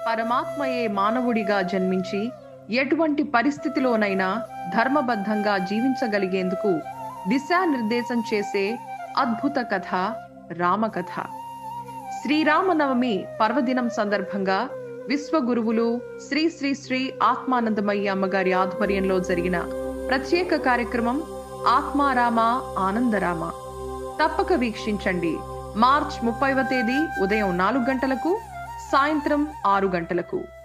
పరమాత్మయే మానవుడిగా జన్మించి ఎటువంటి పరిస్థితిలోనైనా ధర్మబద్ధంగా జీవించగలిగేందుకు దిశానిర్దేశం చేసే అద్భుత కథ రామకథ శ్రీరామనవమి పర్వదినం సందర్భంగా విశ్వగురువులు శ్రీ శ్రీ శ్రీ ఆత్మానందమయ్య అమ్మగారి ఆధ్వర్యంలో జరిగిన ప్రత్యేక కార్యక్రమం ఆత్మారామ ఆనందరామ తప్పక వీక్షించండి మార్చ్ ముప్పైవ తేదీ ఉదయం నాలుగు గంటలకు సాయంత్రం ఆరు గంటలకు